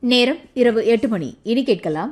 நேரம் இரவு எட்டு மணி இனி கேட்கலாம்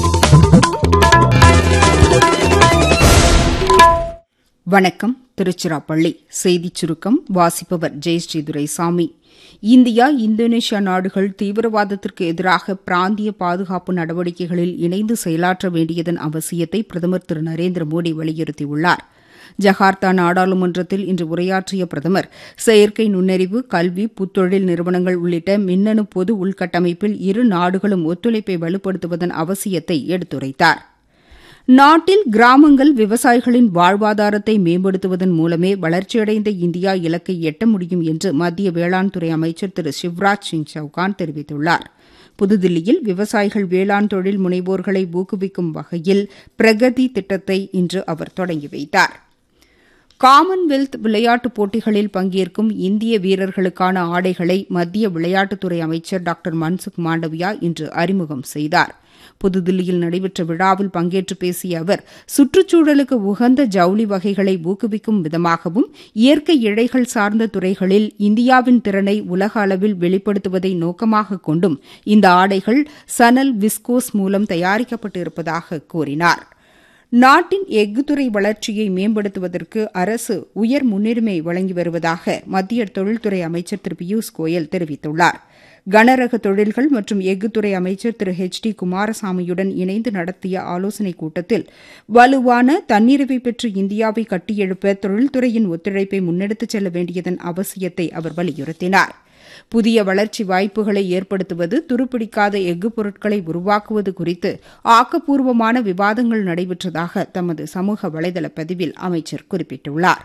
வணக்கம் திருச்சிராப்பள்ளி செய்திச் சுருக்கம் வாசிப்பவர் ஜெயஸ்ரீ துரைசாமி இந்தியா இந்தோனேஷியா நாடுகள் தீவிரவாதத்திற்கு எதிராக பிராந்திய பாதுகாப்பு நடவடிக்கைகளில் இணைந்து செயலாற்ற வேண்டியதன் அவசியத்தை பிரதமர் திரு நரேந்திர மோடி வலியுறுத்தியுள்ளார் ஜகார்த்தா நாடாளுமன்றத்தில் இன்று உரையாற்றிய பிரதமர் செயற்கை நுண்ணறிவு கல்வி புத்தொழில் நிறுவனங்கள் உள்ளிட்ட மின்னணு பொது உள்கட்டமைப்பில் இரு நாடுகளும் ஒத்துழைப்பை வலுப்படுத்துவதன் அவசியத்தை எடுத்துரைத்தார் நாட்டில் கிராமங்கள் விவசாயிகளின் வாழ்வாதாரத்தை மேம்படுத்துவதன் மூலமே வளர்ச்சியடைந்த இந்தியா இலக்கை எட்ட முடியும் என்று மத்திய வேளாண் துறை அமைச்சர் திரு சிவராஜ் சிங் சௌகான் தெரிவித்துள்ளார் புதுதில்லியில் விவசாயிகள் வேளாண் தொழில் முனைவோர்களை ஊக்குவிக்கும் வகையில் பிரகதி திட்டத்தை இன்று அவர் தொடங்கி வைத்தார் காமன்வெல்த் விளையாட்டுப் போட்டிகளில் பங்கேற்கும் இந்திய வீரர்களுக்கான ஆடைகளை மத்திய விளையாட்டுத்துறை அமைச்சர் டாக்டர் மன்சுக் மாண்டவியா இன்று அறிமுகம் செய்தார் புதுதில்லியில் நடைபெற்ற விழாவில் பங்கேற்று பேசிய அவர் சுற்றுச்சூழலுக்கு உகந்த ஜவுளி வகைகளை ஊக்குவிக்கும் விதமாகவும் இயற்கை இழைகள் சார்ந்த துறைகளில் இந்தியாவின் திறனை உலக அளவில் வெளிப்படுத்துவதை நோக்கமாக கொண்டும் இந்த ஆடைகள் சனல் விஸ்கோஸ் மூலம் தயாரிக்கப்பட்டு இருப்பதாக கூறினார் நாட்டின் எஃகுத்துறை வளர்ச்சியை மேம்படுத்துவதற்கு அரசு உயர் முன்னுரிமை வழங்கி வருவதாக மத்திய தொழில்துறை அமைச்சர் திரு பியூஷ் கோயல் தெரிவித்துள்ளார் கனரக தொழில்கள் மற்றும் எஃகுத்துறை அமைச்சர் திரு ஹெச் டி குமாரசாமியுடன் இணைந்து நடத்திய ஆலோசனைக் கூட்டத்தில் வலுவான தன்னிறைவை பெற்று இந்தியாவை கட்டியெழுப்ப தொழில்துறையின் ஒத்துழைப்பை முன்னெடுத்துச் செல்ல வேண்டியதன் அவசியத்தை அவர் வலியுறுத்தினார் புதிய வளர்ச்சி வாய்ப்புகளை ஏற்படுத்துவது துருப்பிடிக்காத எஃகு பொருட்களை உருவாக்குவது குறித்து ஆக்கப்பூர்வமான விவாதங்கள் நடைபெற்றதாக தமது சமூக வலைதள பதிவில் அமைச்சர் குறிப்பிட்டுள்ளார்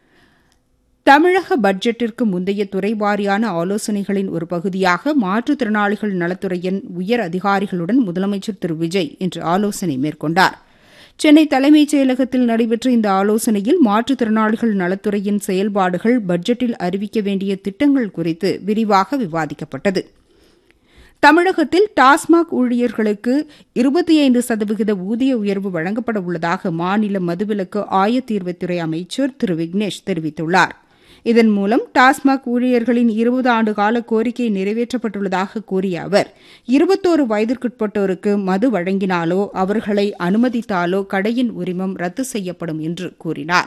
தமிழக பட்ஜெட்டிற்கு முந்தைய துறைவாரியான ஆலோசனைகளின் ஒரு பகுதியாக மாற்றுத்திறனாளிகள் நலத்துறையின் உயர் அதிகாரிகளுடன் முதலமைச்சர் திரு விஜய் இன்று ஆலோசனை மேற்கொண்டார் சென்னை தலைமைச் செயலகத்தில் நடைபெற்ற இந்த ஆலோசனையில் மாற்றுத்திறனாளிகள் நலத்துறையின் செயல்பாடுகள் பட்ஜெட்டில் அறிவிக்க வேண்டிய திட்டங்கள் குறித்து விரிவாக விவாதிக்கப்பட்டது தமிழகத்தில் டாஸ்மாக் ஊழியர்களுக்கு இருபத்தி ஐந்து சதவிகித ஊதிய உயர்வு வழங்கப்பட உள்ளதாக மாநில மதுவிலக்கு ஆயத்தீர்வுத்துறை அமைச்சர் திரு விக்னேஷ் தெரிவித்துள்ளார் இதன் மூலம் டாஸ்மாக் ஊழியர்களின் இருபது ஆண்டு கால கோரிக்கை நிறைவேற்றப்பட்டுள்ளதாக கூறிய அவர் இருபத்தோரு வயதிற்குட்பட்டோருக்கு மது வழங்கினாலோ அவர்களை அனுமதித்தாலோ கடையின் உரிமம் ரத்து செய்யப்படும் என்று கூறினார்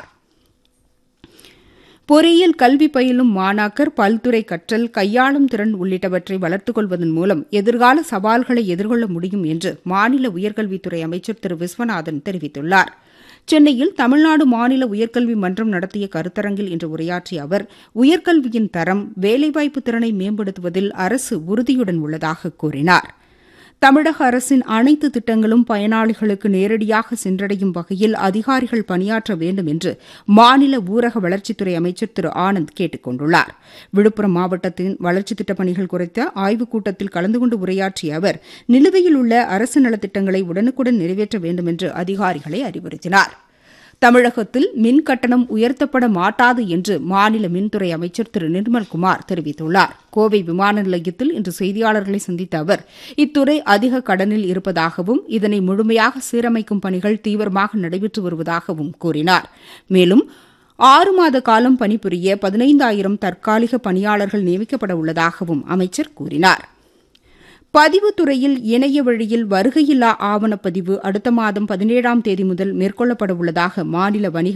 பொறியியல் கல்வி பயிலும் மாணாக்கர் பல்துறை கற்றல் கையாளும் திறன் உள்ளிட்டவற்றை வளர்த்துக் கொள்வதன் மூலம் எதிர்கால சவால்களை எதிர்கொள்ள முடியும் என்று மாநில உயர்கல்வித்துறை அமைச்சர் திரு விஸ்வநாதன் தெரிவித்துள்ளார் சென்னையில் தமிழ்நாடு மாநில உயர்கல்வி மன்றம் நடத்திய கருத்தரங்கில் இன்று உரையாற்றிய அவர் உயர்கல்வியின் தரம் வேலைவாய்ப்பு திறனை மேம்படுத்துவதில் அரசு உறுதியுடன் உள்ளதாக கூறினார் தமிழக அரசின் அனைத்து திட்டங்களும் பயனாளிகளுக்கு நேரடியாக சென்றடையும் வகையில் அதிகாரிகள் பணியாற்ற வேண்டும் என்று மாநில ஊரக வளர்ச்சித்துறை அமைச்சர் திரு ஆனந்த் கேட்டுக் கொண்டுள்ளார் விழுப்புரம் மாவட்டத்தின் வளர்ச்சித் திட்டப் பணிகள் குறித்த ஆய்வுக் கூட்டத்தில் கலந்து கொண்டு உரையாற்றிய அவர் நிலுவையில் உள்ள அரசு நலத்திட்டங்களை உடனுக்குடன் நிறைவேற்ற வேண்டும் என்று அதிகாரிகளை அறிவுறுத்தினார் தமிழகத்தில் மின் கட்டணம் உயர்த்தப்பட மாட்டாது என்று மாநில மின்துறை அமைச்சர் திரு நிர்மல்குமார் தெரிவித்துள்ளார் கோவை விமான நிலையத்தில் இன்று செய்தியாளர்களை சந்தித்த அவர் இத்துறை அதிக கடனில் இருப்பதாகவும் இதனை முழுமையாக சீரமைக்கும் பணிகள் தீவிரமாக நடைபெற்று வருவதாகவும் கூறினார் மேலும் ஆறு மாத காலம் பணிபுரிய பதினைந்தாயிரம் தற்காலிக பணியாளர்கள் நியமிக்கப்பட உள்ளதாகவும் அமைச்சர் கூறினார் பதிவுத்துறையில் இணைய வழியில் வருகையில்லா ஆவணப்பதிவு அடுத்த மாதம் பதினேழாம் தேதி முதல் மேற்கொள்ளப்பட உள்ளதாக மாநில வணிக